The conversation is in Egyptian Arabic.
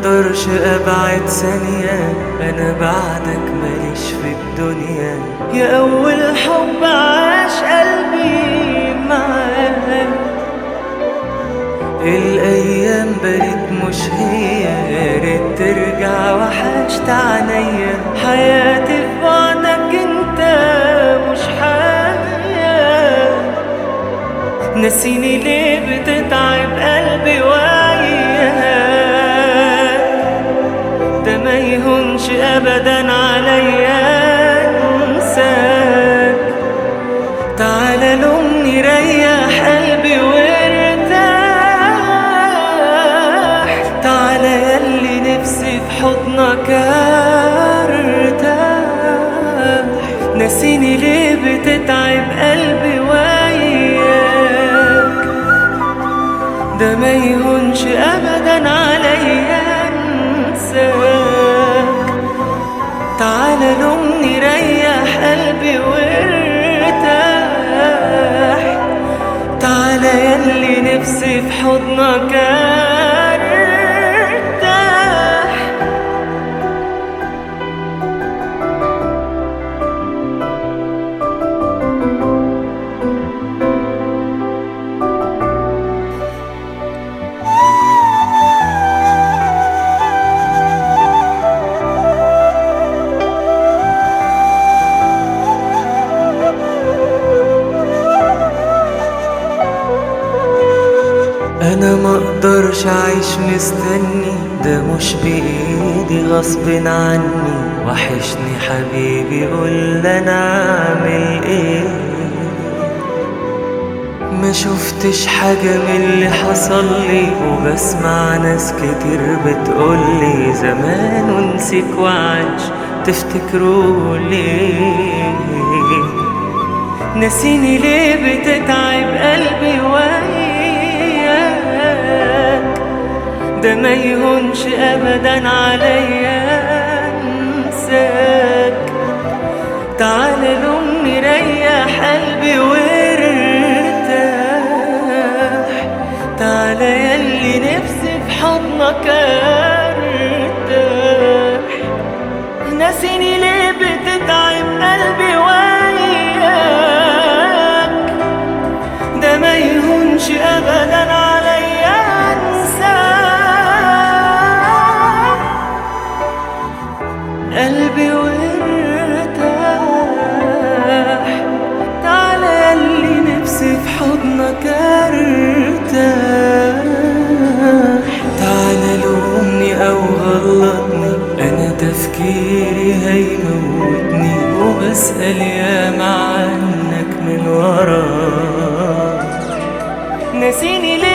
اقدرش ابعد ثانية انا بعدك ماليش في الدنيا يا اول حب عاش قلبي معاك الايام بقت مش هي يا ريت ترجع وحشت عينيا حياتي في بعدك انت مش حياة نسيني ليه بتتعب قلبي وياك ده ما يهونش ابدا عليا انساك تعالى لومني ريح قلبي وارتاح تعالى ياللي نفسي في حضنك ارتاح نسيني ليه بتتعب قلبي وياك ده ما يهونش ابدا عليا انساك تعالى لومني ريح قلبي وارتاح تعالى ياللي نفسي في حضنك ارتاح انا ما اقدرش اعيش مستني ده مش بايدي غصب عني وحشني حبيبي قول انا اعمل ايه ما شفتش حاجة من اللي حصل لي وبسمع ناس كتير بتقولي زمان ونسيك وعاش تفتكروا ليه نسيني ليه بتتعب قلبي وياك ده ما يهونش ابدا عليا انساك تعالى لومني ريح قلبي وارتاح تعالى ياللي نفسي في حضنك ارتاح ناسيني ليه بتتعب قلبي وياك ده ما يهونش ابدا عليا انساك قلبي وارتاح تعالى ياللي نفسي في حضنك ارتاح تعالى لومني او غلطني انا تفكيري هيموتني وبسأل ياما عنك من وراك نسيني ليه